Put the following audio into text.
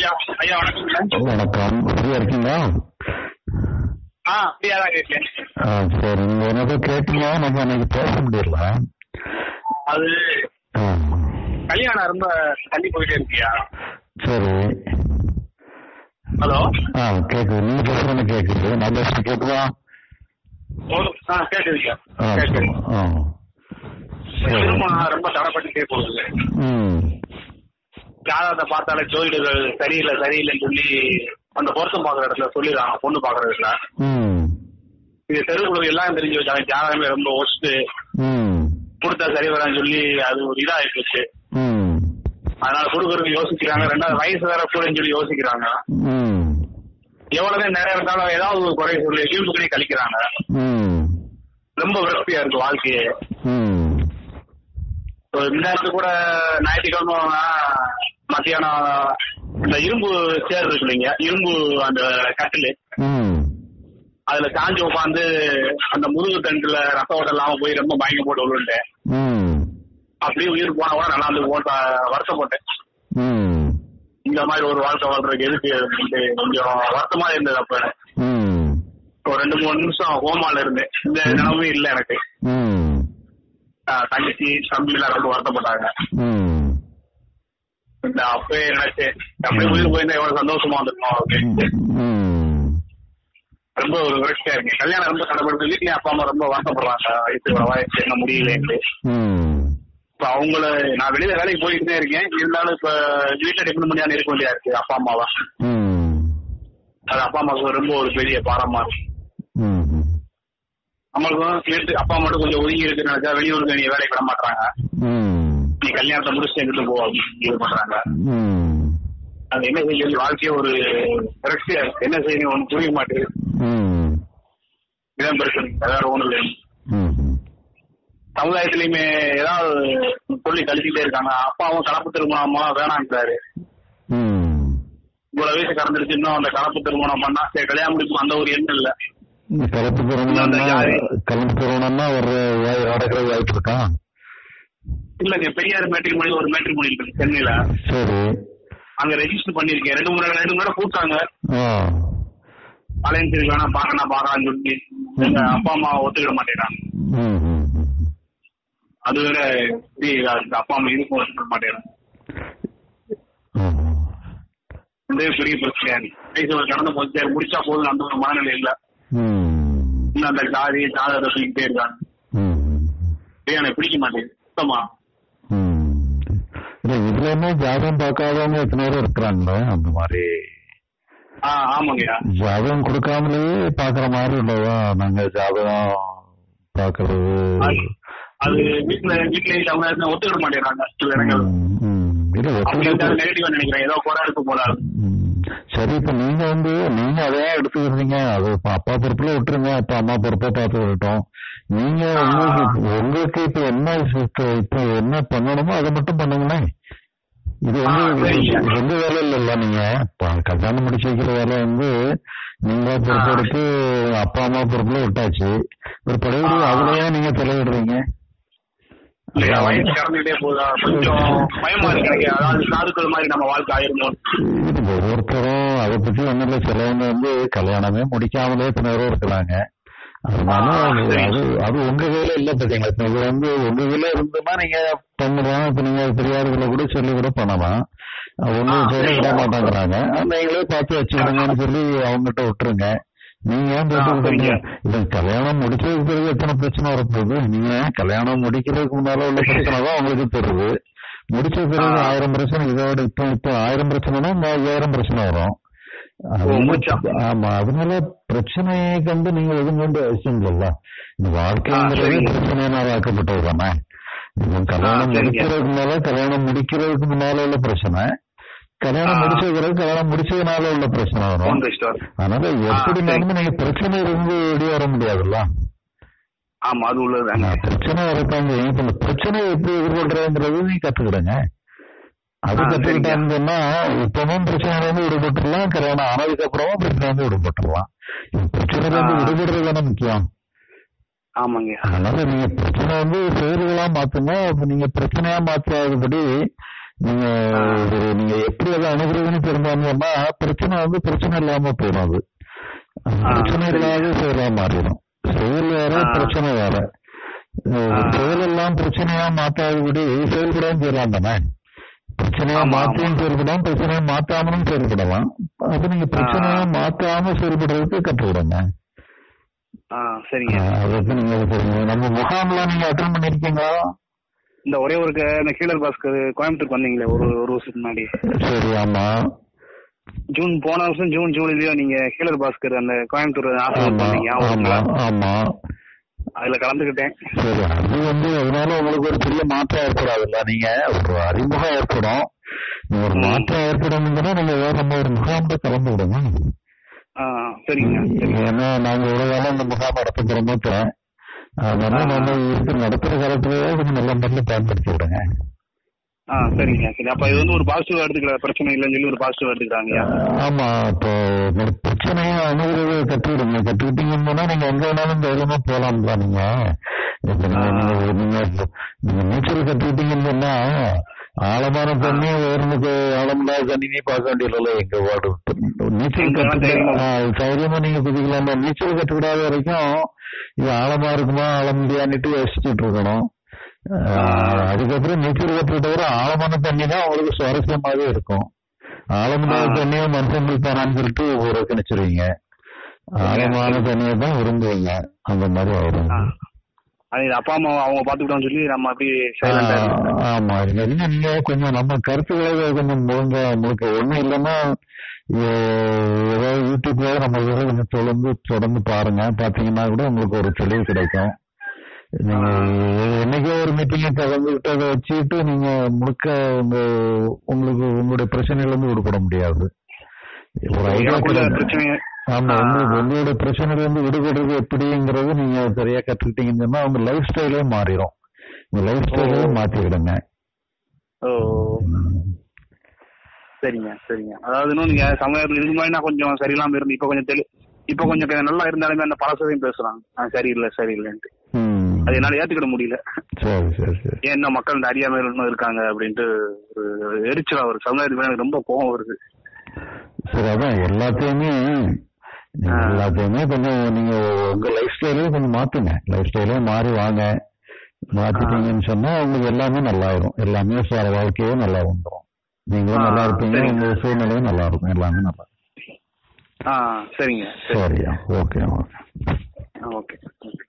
ஐயா ஐயா வணக்கம் வணக்கம் ஃப்ரீயா இருக்கீங்களா ஆ ஃப்ரீயா தான் இருக்கேன் ஆ, சரி நீங்க என்னதோ கேட்டீங்க நம்ம அன்னைக்கு பேச முடியல அது ஆ, கல்யாணம் ரொம்ப தள்ளி போயிட்டே இருக்கியா சரி ஹலோ ஆ கேக்குது நீங்க பேசுறது கேக்குது நான் பேசுறது கேக்குதா ஆ கேட்குதுங்க ஆ கேட்குது சரி. ஆ சரி திருமணம் ரொம்ப தடைப்பட்டுட்டே போகுது ம் ஜாதகத்தை பார்த்தாலே ஜோதிடர்கள் சரியில்லை சரியில்லைன்னு சொல்லி அந்த பொருத்தம் பார்க்குற இடத்துல சொல்லிடுறாங்க பொண்ணு பார்க்குற இடத்துல ம் இது தெருவுக்குள்ள எல்லாம் தெரிஞ்சு வச்சாங்க ஜாதகமே ரொம்ப ஒஸ்ட்டு ம் கொடுத்தா சரி வரான்னு சொல்லி அது ஒரு இதாகி போச்சு ம் அதனால கொடுக்கறதுக்கு யோசிக்கிறாங்க ரெண்டாவது வயசு வேற கூடன்னு சொல்லி யோசிக்கிறாங்க ம் எவ்வளவுதான் நிறைய இருந்தாலும் ஏதாவது ஒரு குறை சொல்லி வீம்பு பண்ணி கழிக்கிறாங்க ம் ரொம்ப விரக்தியா இருக்கு வாழ்க்கையே ம் இப்போ இந்த நேரத்து கூட ஞாயிற்றுக்கிழமை மத்தியானம் இந்த இரும்பு சேர் இருக்கு இல்லைங்க இரும்பு அந்த கட்டில் ம் அதுல சாஞ்சு உட்காந்து அந்த முதுகு தண்டுல ரத்த ஓட்டம் இல்லாம போய் ரொம்ப பயங்க போட்டு விழுந்துட்டேன் ம் அப்படியே உயிர் போனா கூட நல்லா இருந்து போட்ட வருத்தப்பட்டேன் ம் இந்த மாதிரி ஒரு வாழ்க்கை வாழ்றதுக்கு எதுக்கு அப்படின்ட்டு கொஞ்சம் வருத்தமா இருந்தது அப்ப ம் ஒரு ரெண்டு மூணு நிமிஷம் ஹோமால இருந்தேன் இந்த நிலமே இல்லை எனக்கு ம் ஆஹ் தங்கச்சி தம்பி எல்லாம் ரொம்ப வருத்தப்பட்டாங்க ம் இந்த அப்பவே நினைச்சேன் அப்படியே உயிர் போயிருந்தா எவ்வளவு சந்தோஷமா வந்திருக்கோம் அப்படின்ட்டு ம் ரொம்ப ஒரு விரக்தியா இருக்கு கல்யாணம் ரொம்ப தடைப்படுது வீட்லயும் அப்பா அம்மா ரொம்ப வருத்தப்படுறாங்க வயசு வயசு என்ன முடியலன்ட்டு ம் இப்ப அவங்கள நான் வெளியில வேலைக்கு போயிட்டு தான் இருக்கேன் இருந்தாலும் இப்ப வீட்டுல டிபெண்ட் பண்ணி இருக்க வேண்டியதா இருக்கு அப்பா அம்மாவா ம் அது அப்பா அம்மாவுக்கு ரொம்ப ஒரு பெரிய பாரமா இருக்கு ம் நம்மளுக்கும் வீட்டு அப்பா மட்டும் கொஞ்சம் ஒதுங்கி இருக்கு நினைச்சா வெளியூருக்கு நீ வேலைக்கு விட மாட்டாங்க ம் நீ கல்யாணத்தை முடிச்சுட்டு எங்கிட்டு போ அப்படின்னு இது பண்றாங்க ம் அது என்ன செய்ய சொல்லி வாழ்க்கையே ஒரு விரக்தியா இருக்கு என்ன செய்யணும் ஒண்ணு புரிய மாட்டேங்குது ம் இதான் பிரச்சனை வேற ஒண்ணும் இல்லை ம் சமுதாயத்திலயுமே ஏதாவது சொல்லி கழிச்சுட்டே இருக்காங்க அப்பாவும் கலப்பு திருமணமா வேணான்றாரு ம் இவ்வளவு வயசு கடந்துருச்சு இன்னும் அந்த கலப்பு திருமணம் பண்ணா சரி கல்யாணம் முடிக்கும் அந்த ஒரு எண்ணம் இல்ல கலப்பு திருமணம்னா கலப்பு திருமணம்னா ஒரு வாய் நடக்கிற வாய்ப்பு இருக்கா இல்லங்க பெரியார் மேட்ரிக் மொழி ஒரு மேட்ரிக் மொழி இருக்கு சென்னையில சரி அங்க ரெஜிஸ்டர் பண்ணிருக்கேன் ரெண்டு மூணு ரெண்டு மூணு நேரம் கூப்பிட்டாங்க ஆ அலையன்ஸ் இருக்கு வேணா பாக்கணும் பாக்கலாம்னு சொல்லி எங்க அப்பா அம்மா ஒத்துக்கிட மாட்டேங்கிறாங்க ம் ம் ம். அது வேற இப்படி அந்த அப்பா அம்மா இதுக்கும் ஒத்துக்கிட மாட்டேங்கிறாங்க ம் இந்த பெரிய பிரச்சனையா இருக்கு வயசு கடந்து போச்சு சரி, முடிச்சா போதும் அந்த ஒரு மனநிலை இல்ல ம் இன்னும் அந்த ஜாதி ஜாதகத்தை சொல்லிக்கிட்டே இருக்காங்க ம் ஏன் எனக்கு பிடிக்க மாட்டேங்குது சுத்தமா ம் இல்ல இதுலயுமே ஜாதகம் பார்க்காதவங்க எத்தனை பேர் இருக்கிறாங்களே அந்த மாதிரி ஆ ஆமாங்கய்யா ஜாதகம் கொடுக்காமலேயே பாக்குற மாதிரி உள்ளதா நாங்க ஜாதகம் பாக்குறது அது- அது வீட்டுல வீட்டுல அவங்க ஒத்துக்கிட மாட்டேங்கிறாங்க சில இடங்கள் ம், ம். இல்ல அப்படி ஒத்துழைப்பு நெகட்டிவா நினைக்கிறேன் ஏதோ குறை இருக்கு போல ம். சரி இப்ப நீங்க வந்து நீங்க அதையே எடுத்துக்கிறீங்க அது இப்ப அப்பா பொறுப்புல விட்டுருங்க அப்பா அம்மா பொறுப்பை பார்த்து விட்டோம் நீங்க உங்களுக்கு உங்களுக்கு இப்ப என்ன இப்ப இப்ப என்ன பண்ணணுமோ அதை மட்டும் பண்ணுங்களேன் இது வந்து ஆ, சரிங்க. இது உங்க வேலை இல்லைல்ல நீங்க இப்ப கல்யாணம் முடிச்சு வைக்கிற வேலை வந்து நீங்க பொறுப்பெடுத்து அப்பா அம்மா பொறுப்புல விட்டாச்சு ஒரு பழைய ஆ. அதுலயே நீங்க தலையிடுறீங்க இல்லையா வயசு கடந்துகிட்டே போதா கொஞ்சம் பயமா இருக்கு எனக்கு அதாவது சாதுக்கள் மாதிரி நம்ம வாழ்க்கை ஆயிருமோ இது ஒவ்வொருத்தரும் அதை பத்தி ஒண்ணும் இல்ல சிலவங்க வந்து கல்யாணமே முடிக்காமலே எத்தனை பேரும் இருக்கிறாங்க அதனால ஆ, அது சரி. அது அது உங்க வேலை இல்ல பாத்தீங்களா இப்ப இது வந்து உங்க வேலை இருந்ததுன்னா நீங்க பண்ணலாம் இப்ப நீங்க பெரியார்களை கூட சொல்லி கூட பண்ணலாம் ஒண்ணு ஆ, சொல்ல சரி. விட மாட்டேங்கிறாங்க நீங்களே பார்த்து வச்சுக்கிடுங்கன்னு சொல்லி அவங்ககிட்ட விட்டுருங்க நீங்க ஏன் ஆ, போட்டுக்கிட்டீங்க சரிங்க. இல்ல கல்யாணம் முடிச்சதுக்கு பிறகு எத்தனை பிரச்சனை வரப்போகுது நீங்க கல்யாணம் முடிக்கிறதுக்கு முன்னால உள்ள பிரச்சனை தான் உங்களுக்கு தெரியுது முடிச்ச பிறகு ஆ. ஆயிரம் பிரச்சனை இதோட இப்ப இப்ப ஆயிரம் பிரச்சனைனா இந்த ஐயாயிரம் பிரச்சனை வரும் அது ஓ, வந்து- முடிச்சா. ஆமா அதனால பிரச்சனையை கண்டு நீங்க எதுவும் கொண்டு அவசியம் இல்லல்ல இந்த வாழ்க்கைங்கிறது சரிங்க. பிரச்சனையினால் ஆக்கப்பட்டது தானே இப்போ கல்யாணம் சரிங்க. முடிக்கிறதுக்கு முன்னால கல்யாணம் முடிக்கிறதுக்கு முன்னால உள்ள பிரச்சனை கல்யாணம் ஆ. முடிச்ச பிறகு கல்யாணம் முடிச்சதுனால உள்ள பிரச்சனை வரும் போன் ஸ்டோர் அதனால எப்படி சரி. நடந்து நீங்க பிரச்சனை இருந்து வெளியே வர முடியாதுல்ல ஆமா அது உள்ளதுதாங்க ஆனா, பிரச்சனை வரத்தாங்க இப்ப இந்த பிரச்சனையை எப்படி எதிர்கொள்றதுங்கிறது நீ கத்துக்கிடுங்க அது ஆ, கத்துக்கிட்டாங்கன்னா இப்பவும் பிரச்சனையில இருந்து விடுபட்டுலாம் கல்யாணம் ஆனதுக்கு அப்புறமும் பிரச்சனை இருந்து விடுபட்டுலாம் இப்ப பிரச்சனையில இருந்து ஆ. விடுபடுறது தானே முக்கியம் ஆமாங்க அதனால நீங்க பிரச்சனை வந்து செயல்களா மாத்துங்க அப்ப நீங்க பிரச்சனையா மாத்தாதபடி நீங்க ஆ. ஒரு நீங்க எப்படி அதை அணுகிறதுன்னு தெரிஞ்சாங்கன்னா பிரச்சனை வந்து பிரச்சனை இல்லாம போயிடும் அது பிரச்சனை இல்லாத செயலா மாறிடும் செயல் வேற ஆ. பிரச்சனை வேற அஹ் ஆ. செயல் எல்லாம் பிரச்சனையா மாத்தாதபடி செயல்படவும் செய்யலாம் தானே பிரச்சனையா ஆமா, மாத்தியும் செயல்படலாம் பிரச்சனையா மாத்தாமலும் செயல்படலாம் அப்ப நீங்க பிரச்சனையா மாத்தாம செயல்படுறதுக்கு கற்றுக்கிடுங்க ஆ சரிங்க அதுக்கு நீங்க இது தெரியுங்க நம்ம முகாம்லாம் நீங்க அட்டன் பண்ணிருக்கீங்களா இந்த ஒரே ஒரு க- இந்த கீழர் பாஸ்கர் கோயம்புத்தூருக்கு வந்தீங்களே ஒரு ஒரு வருஷத்துக்கு முன்னாடி சரி ஆமா ஜூன் போன வருஷம் ஜூன் ஜூலைலயோ நீங்க கீழர் பாஸ்கர் அந்த கோயம்புத்தூர் ஆசிரியர் ஆமா வந்தீங்க ஆமா அவங்கள ஆமா அதுல கலந்துக்கிட்டேன் சரி அது வந்து அதனால உங்களுக்கு ஒரு பெரிய மாற்றம் ஏற்படாதுல்ல நீங்க ஒரு அறிமுகம் ஏற்படும் நீங்க ஒரு ம். மாற்றம் ஏற்படணுங்கன்னா நீங்க வேற நம்ம ஒரு முகாம்ல கலந்து விடுங்க ஆ சரிங்க சரிங்க ஏன்னா நாங்க இவ்வளவு காலம் இந்த முகாம் நடத்த பிரமோத்தேன் அதனால ஆ. நம்ம இருக்கிற நடத்துற காலத்திலேயே கொஞ்சம் நல்ல முறையில் பயன்படுத்தி விடுங்க ஆ சரிங்க சரி அப்ப இது வந்து ஒரு பாசிட்டிவ் எடுத்துக்கல பிரச்சனை இல்லைன்னு சொல்லி ஒரு பாசிட்டிவ் எடுத்துக்கிறாங்க ஆமா இப்போ உங்களுக்கு பிரச்சனையை அணுகிறது கற்றுக்கிடுங்க கற்றுக்கிட்டீங்கன்னா நீங்க எங்க வேணாலும் தைரியமா போலாம்ல நீங்க இப்ப நீங்க ஆ. நீங்க நீங்க நீங்க நீச்சல் கற்றுக்கிட்டீங்கன்னா ஆழமான தண்ணி வேறனுக்கு ஆழமில்லாத தண்ணினே பார்க்க வேண்டியதில்ல எங்க வார்டு நீச்சல் எங்க வேணா கற்றுக்கிட்டா தைரியமா. ஆ, தைரியமா நீங்க குதிக்கலாம் நீச்சல் கற்றுக்கிடாத வரைக்கும் இது ஆழமா இருக்குமா ஆழம் இல்லையான்னுட்டு யோசிச்சுட்டு இருக்கணும் ஆ, அதுக்கப்புறம் நீச்சல் கற்றுக்கிட்டவரை ஆழமான தண்ணி தான் உங்களுக்கு சுவாரஸ்யமாவே இருக்கும் ஆழமில்லாத ஆ. தண்ணியை மனுஷன் குளிப்பானான்னு சொல்லிட்டு ஒரு கணிச்சிருவீங்க ஆழமான தண்ணியை தான் விரும்புவீங்க அந்த மாதிரி வரும் ஆ. அது இது அப்பா அம்மா அவங்க பாத்துக்கிட்டோம்னு சொல்லி நம்ம அப்படியே சைலண்டா ஆ, ஆமா இல்ல நீங்க கொஞ்சம் நம்ம கருத்துக்களை கொஞ்சம் முழுங்க முழுக்க ஒண்ணும் இல்லைன்னா ஏ- ஏதாவது யூடியூப்ல நம்ம இதை கொஞ்சம் தொடர்ந்து தொடர்ந்து பாருங்க பாத்தீங்கன்னா கூட உங்களுக்கு ஒரு தெளிவு கிடைக்கும் நீங்க என்னைக்கோ ஒரு மீட்டிங் கலந்துகிட்டு அதை வச்சுக்கிட்டு நீங்க முழுக்க உங்க உங்களுக்கு உங்களுடைய பிரச்சனையில இருந்து விடுபட முடியாது ஒரு ஐடியா எனக்குள்ள பிரச்சனை ஆமா ஆ. உங்களுக்கு உங்களோட பிரச்சனையில இருந்து விடுபடுறது எப்படிங்கிறது நீங்க சரியா கத்துக்கிட்டீங்கன்னு சொன்னா உங்க லைஃப் ஸ்டைலே மாறிடும் உங்க லைஃப் ஸ்டைலே ஓ. மாத்தி விடுங்க ஓ சரிங்க சரிங்க அதாவது இன்னும் நீங்க சமயத்துல இதுக்கு முன்னாடி நான் கொஞ்சம் சரியில்லாம இருந்து இப்ப கொஞ்சம் தெளி இப்ப கொஞ்சம் க- நல்லா இருந்தாலுமே அந்த பழசதையும் பேசுறாங்க ஆ, சரியில்லை சரியில்லைன்ட்டு ம். அது என்னால ஏத்துக்கிட முடியல சரி சரி சரி ஏன் இன்னும் மக்கள் இந்த அறியாமையில இன்னும் இருக்காங்க அப்படின்ட்டு ஒரு எரிச்சலா வருது சமுதாயத்துக்கு மேல எனக்கு ரொம்ப கோவம் வருது சரி அதான் எல்லாத்தையுமே நீங்க ஆ. எல்லாத்தையுமே கொஞ்சம் நீங்க உங்க லைஃப் ஸ்டைலே கொஞ்சம் மாத்துங்க லைஃப் ஸ்டைலே மாறி வாங்க மாத்திட்டீங்கன்னு சொன்னா உங்களுக்கு எல்லாமே நல்லா வரும் எல்லாமே சார வாழ்க்கையே நல்லா வந்துடும் நீங்களும் ஆ, நல்லா இருப்பீங்க சரிங்க. உங்க சூழ்நிலையும் நல்லா இருக்கும் எல்லாமே நல்லா இருக்கும். ஆ சரிங்க சரி சரியா ஓகே ஓகே ஓகே ஓகே